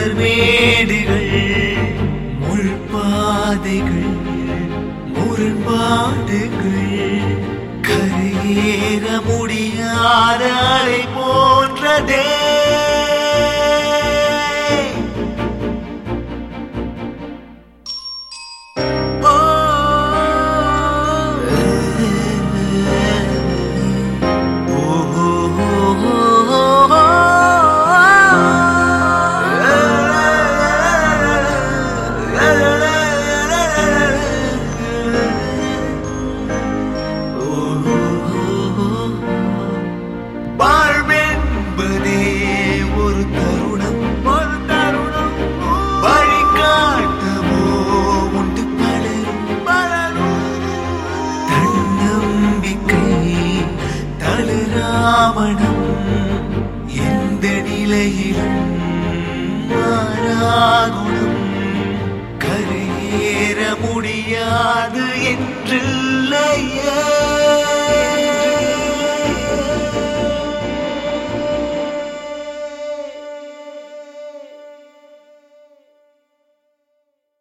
மலர்மேடுகள் முள்பாதைகள் முரண்பாடுகள் கரையேற முடியாத அலை போன்றதே ஓ வாழ்வென்பதே ஒரு தருணம் ஒரு தருணம் வழிகாட்டவோ உண்டு பலரும் பலரும் தன்னம்பிக்கை தளராமணம் எந்த நிலையிலும் மாறாகுணம் கரையேற முடியாது என்று